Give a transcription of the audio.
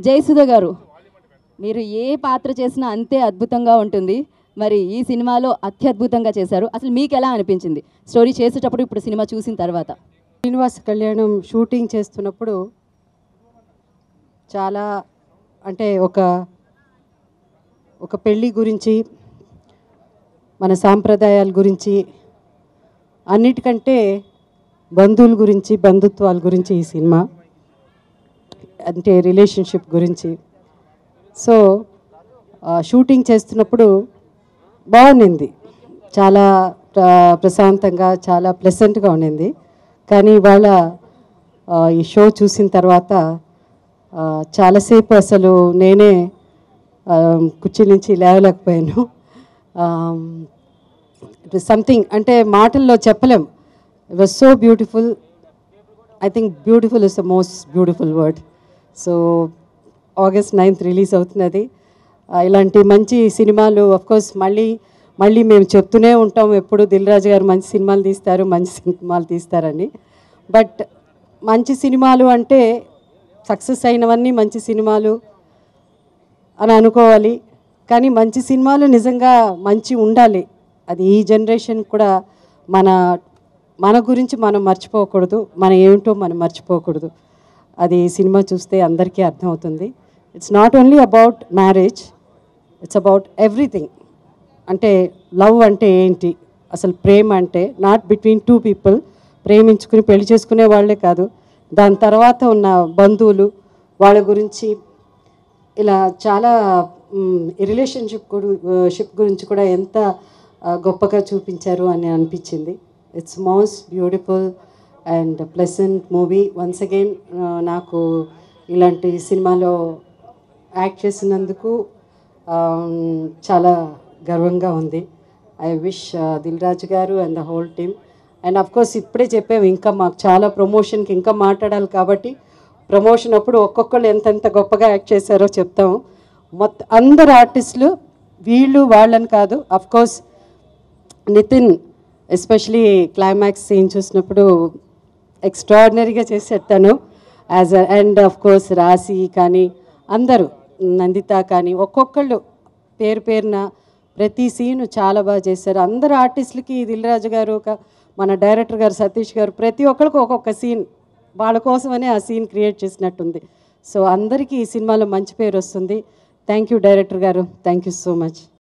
జయసుధ గారు మీరు ఏ పాత్ర చేసినా అంతే అద్భుతంగా ఉంటుంది మరి ఈ సినిమాలో అత్యద్భుతంగా చేశారు అసలు మీకు ఎలా అనిపించింది స్టోరీ చేసేటప్పుడు ఇప్పుడు సినిమా చూసిన తర్వాత శ్రీనివాస కళ్యాణం షూటింగ్ చేస్తున్నప్పుడు చాలా అంటే ఒక ఒక పెళ్ళి గురించి మన సాంప్రదాయాల గురించి అన్నిటికంటే బంధువుల గురించి బంధుత్వాల గురించి ఈ సినిమా అంటే రిలేషన్షిప్ గురించి సో ఆ, షూటింగ్ చేస్తున్నప్పుడు బాగుండింది చాలా ప్ర- ప్రశాంతంగా చాలా ప్లెసెంట్గా ఉండింది కానీ ఇవాళ ఆ, ఈ షో చూసిన తర్వాత ఆ, చాలాసేపు అసలు నేనే ఆ, కుర్చీ నుంచి లేవలేకపోయాను సంథింగ్ అంటే మాటల్లో చెప్పలేం it was so beautiful I think beautiful is the most beautiful word so August ninth release అవుతున్నది ఆ, ఇలాంటి మంచి సినిమాలు కోర్స్ మళ్ళీ మళ్ళీ మేము చెప్తూనే ఉంటాం ఎప్పుడు దిల్ రాజు గారు మంచి సినిమాలు తీస్తారు మంచి సినిమాలు తీస్తారని బట్ మంచి సినిమాలు అంటే సక్సెస్ అయినవన్నీ మంచి సినిమాలు అని అనుకోవాలి కానీ మంచి సినిమాలు నిజంగా మంచి ఉండాలి అది ఈ జనరేషన్ కూడా మన మన గురించి మనం మర్చిపోకూడదు మన ఏమిటో మనం మర్చిపోకూడదు అది ఈ సినిమా చూస్తే అందరికీ అర్థమవుతుంది it's not only about marriage it's about everything అంటే లవ్ అంటే ఏంటి అసలు ప్రేమ అంటే నాట్ బిట్వీన్ టూ పీపుల్ ప్రేమించుకుని పెళ్లి చేసుకునే వాళ్ళే కాదు దాని తర్వాత ఉన్న బంధువులు వాళ్ళ గురించి ఇలా చాలా రిలేషన్షిప్ షిప్ గురించి కూడా ఎంత ఆ, గొప్పగా చూపించారు అని అనిపించింది it's most beautiful and pleasant movie once again నాకు ఇలాంటి సినిమాలో యాక్ట్ చేసినందుకు ఆ, చాలా గర్వంగా ఉంది I wish Dil Raju garu and the whole team and of course ఇప్పుడే చెప్పాము ఇంకా మాకు చాలా ప్రమోషన్కి ఇంకా మాట్లాడాలి కాబట్టి ప్రమోషన్ అప్పుడు ఒక్కొక్కళ్ళు ఎంతెంత గొప్పగా యాక్ట్ చేశారో చెప్తాము మొత్తం అందరు ఆర్టిస్టులు వీళ్ళు వాళ్ళని కాదు of course Nitin especially climax scene చూసినప్పుడు ఎక్స్ట్రాడినరీగా చేశాడు తను యాజ్ అండ్ ఆఫ్ కోర్స్ రాశి కానీ అందరూ నందిత కానీ ఒక్కొక్కళ్ళు పేరు పేరున ప్రతి సీను చాలా బాగా చేశారు అందరు ఆర్టిస్టులకి దిల్రాజు గారు ఒక మన డైరెక్టర్ గారు సతీష్ గారు ప్రతి ఒక్కరికి ఒక్కొక్క సీన్ వాళ్ళ కోసమనే ఆ సీన్ క్రియేట్ చేసినట్టుంది సో అందరికీ ఈ సినిమాలో మంచి పేరు వస్తుంది thank you director garu thank you so much